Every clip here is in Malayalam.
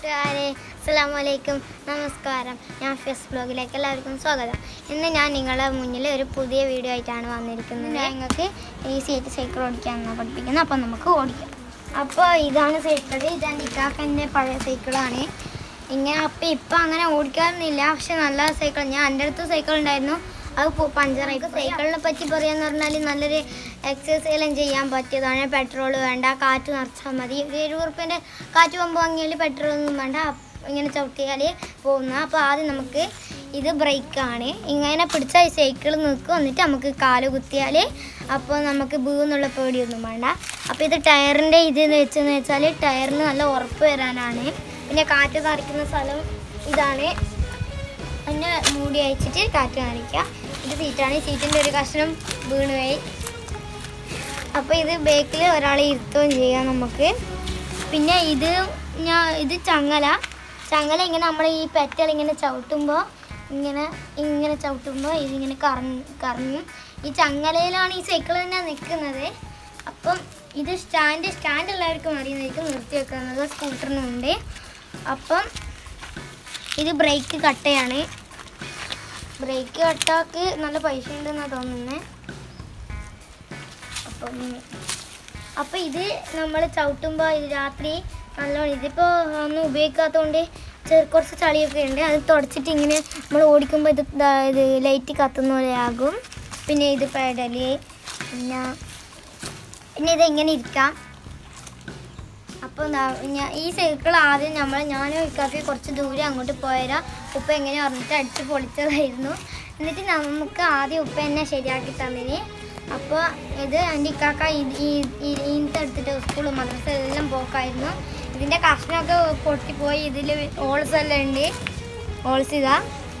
കൂട്ടുകാരെ അസ്സാം വലൈക്കും നമസ്കാരം ഞാൻ ഫെസ് ബ്ലോഗിലേക്ക് എല്ലാവർക്കും സ്വാഗതം ഇന്ന് ഞാൻ നിങ്ങളുടെ മുന്നിൽ ഒരു പുതിയ വീഡിയോ ആയിട്ടാണ് വന്നിരിക്കുന്നത് ഞങ്ങൾക്ക് ഈ സീറ്റ് സൈക്കിൾ ഓടിക്കാനാണ് പഠിപ്പിക്കുന്നത് അപ്പോൾ നമുക്ക് ഓടിക്കാം അപ്പോൾ ഇതാണ് സൈക്കിൾ ഇതാണ് ഇക്കാക്കൻ്റെ പഴയ സൈക്കിളാണ് ഇങ്ങനെ അപ്പോൾ ഇപ്പം അങ്ങനെ ഓടിക്കാറൊന്നുമില്ല പക്ഷെ നല്ല സൈക്കിൾ ഞാൻ എൻ്റെ അടുത്ത് സൈക്കിൾ ഉണ്ടായിരുന്നു അത് പോ- പഞ്ചറായി സൈക്കിളിനെ പറ്റി പറയാന്ന് പറഞ്ഞാൽ നല്ലൊരു എക്സസൈസ് എല്ലാം ചെയ്യാൻ പറ്റിയതാണ് പെട്രോൾ വേണ്ട കാറ്റ് നിറച്ചാൽ മതി ഒരു ഇരുപത് റുപ്യൻ്റെ കാറ്റ് പോകുമ്പോൾ വാങ്ങിയാൽ പെട്രോൾ ഒന്നും വേണ്ട അപ്പ് ഇങ്ങനെ ചവിട്ടിയാൽ പോകുന്ന അപ്പോൾ ആദ്യം നമുക്ക് ഇത് ബ്രേക്കാണ് ഇങ്ങനെ പിടിച്ചാൽ ഈ സൈക്കിൾ നിൽക്കും എന്നിട്ട് നമുക്ക് കാല് കുത്തിയാൽ അപ്പോൾ നമുക്ക് വീന്നുള്ള പേടിയൊന്നും വേണ്ട അപ്പോൾ ഇത് ടയറിൻ്റെ ഇത് എന്ന് വെച്ചെന്ന് വെച്ചാൽ ടയറിന് നല്ല ഉറപ്പ് വരാനാണ് പിന്നെ കാറ്റ് നിറയ്ക്കുന്ന സ്ഥലം ഇതാണ് അതിനെ മൂടി അയച്ചിട്ട് കാറ്റ് നിറയ്ക്കുക ഇത് സീറ്റാണ് ഈ സീറ്റിൻ്റെ ഒരു കഷ്ണം വീണുപോയി അപ്പോൾ ഇത് ബേക്കിൽ ഒരാളെ ഇരുത്തുകയും ചെയ്യാം നമുക്ക് പിന്നെ ഇത് ഞാൻ ഇത് ചങ്ങല ചങ്ങല ഇങ്ങനെ നമ്മൾ ഈ പെറ്റൽ ഇങ്ങനെ ചവിട്ടുമ്പോൾ ഇങ്ങനെ ഇങ്ങനെ ചവിട്ടുമ്പോൾ ഇതിങ്ങനെ കറങ്ങി കറങ്ങും ഈ ചങ്ങലയിലാണ് ഈ സൈക്കിൾ തന്നെ നിൽക്കുന്നത് അപ്പം ഇത് സ്റ്റാൻഡ് സ്റ്റാൻഡ് എല്ലാവർക്കും അറിയുന്നതായിരിക്കും നിർത്തി വെക്കുന്നത് സ്കൂട്ടറിനുണ്ട് അപ്പം ഇത് ബ്രേക്ക് കട്ടയാണ് ബ്രേക്ക് കട്ടാക്ക് നല്ല പൈസ ഉണ്ടെന്നാണ് തോന്നുന്നത് അപ്പം അപ്പം ഇത് നമ്മൾ ചവിട്ടുമ്പോൾ ഇത് രാത്രി നല്ലോണം ഇതിപ്പോൾ ഒന്നും ഉപയോഗിക്കാത്തതുകൊണ്ട് ചെറു കുറച്ച് ചളിയൊക്കെ ഉണ്ട് അത് തുടച്ചിട്ട് ഇങ്ങനെ നമ്മൾ ഓടിക്കുമ്പോൾ ഇത് ദാ ഇത് ലൈറ്റ് കത്തുന്ന പോലെ ആകും പിന്നെ ഇത് പെഡല് പിന്നെ പിന്നെ ഇത് ഇങ്ങനെ ഇരിക്കാം അപ്പോൾ ഞാൻ ഈ സൈക്കിൾ ആദ്യം നമ്മൾ ഞാനും ഇക്കാക്കി കുറച്ച് ദൂരെ അങ്ങോട്ട് പോയരാ ഉപ്പ എങ്ങനെ പറഞ്ഞിട്ട് അടിച്ച് പൊളിച്ചതായിരുന്നു എന്നിട്ട് നമുക്ക് ആദ്യം ഉപ്പ എന്നെ ശരിയാക്കി തന്നിന് അപ്പോൾ ഇത് എൻ്റെ ഇക്കാക്ക ഇത് ഈ ഈ- ഇതിൻ്റെ എടുത്തിട്ട് സ്കൂൾ മദ്രസ എല്ലാം പോക്കായിരുന്നു ഇതിൻ്റെ കഷ്ണമൊക്കെ പൊട്ടിപ്പോയി ഇതിൽ ഹോൾസ് എല്ലാം ഉണ്ട് ഹോൾസ് ഇതാ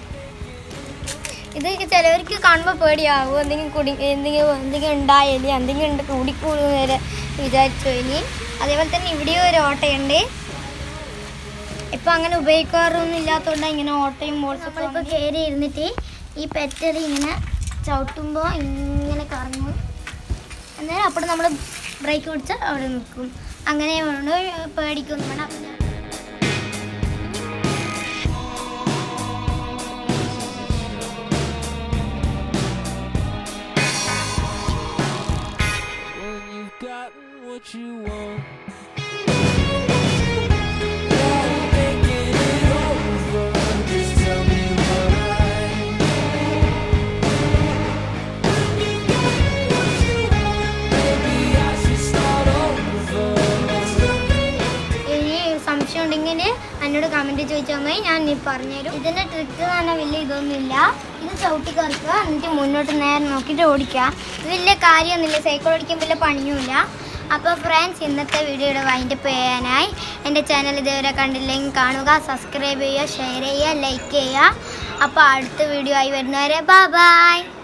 ഇത് ചിലവർക്ക് കാണുമ്പോൾ പേടിയാവും എന്തെങ്കിലും കുടി എന്തെങ്കിലും എന്തെങ്കിലും ഉണ്ടായാലും എന്തെങ്കിലും ഉണ്ട് കൂടിക്കൂടും വരെ വിചാരിച്ചു ഇനി അതേപോലെ തന്നെ ഇവിടെയും ഒരു ഓട്ടയുണ്ട് ഇപ്പം അങ്ങനെ ഉപയോഗിക്കാറൊന്നും ഇല്ലാത്തതുകൊണ്ട് ഇങ്ങനെ ഓട്ടയും ബോൾസൊക്കെ ഇപ്പോൾ കയറി ഇരുന്നിട്ട് ഈ പെറ്റൽ ഇങ്ങനെ ചവിട്ടുമ്പോൾ ഇങ്ങനെ കറങ്ങും അന്നേരം അപ്പോൾ നമ്മൾ ബ്രേക്ക് പിടിച്ചാൽ അവിടെ നിൽക്കും അങ്ങനെ വേണ്ട പേടിക്കൊന്നും വേണം അപ്പം ഞാൻ- when you've gotten what you want. Thinking it over, just tell me what I. Maybe I should start over. ഇനി സംശയം ഉണ്ടെങ്കിൽ എന്നോട് കമന്റ് ചോദിച്ചാൽ മതി ഞാൻ ഇനി പറഞ്ഞുതരും ഇതിന്റെ ട്രിക്ക് എന്ന് പറഞ്ഞാൽ വലിയ ഇതൊന്നുമില്ല ഇത് ചവിട്ടി കറക്കുക എന്നിട്ട് മുന്നോട്ട് നേരെ നോക്കിയിട്ട് ഓടിക്കുക ഇത് വലിയ കാര്യമൊന്നുമില്ല സൈക്കിൾ ഓടിക്കാൻ വലിയ പണിയുമില്ല അപ്പോൾ ഫ്രണ്ട്സ് ഇന്നത്തെ വീഡിയോയുടെ വൈൻഡപ്പ് ചെയ്യാനായി എൻ്റെ ചാനൽ ഇതുവരെ കണ്ടില്ലെങ്കിൽ കാണുക സബ്സ്ക്രൈബ് ചെയ്യുക ഷെയർ ചെയ്യുക ലൈക്ക് ചെയ്യുക അപ്പോൾ അടുത്ത വീഡിയോ ആയി വരുന്നവരെ ബൈ ബൈ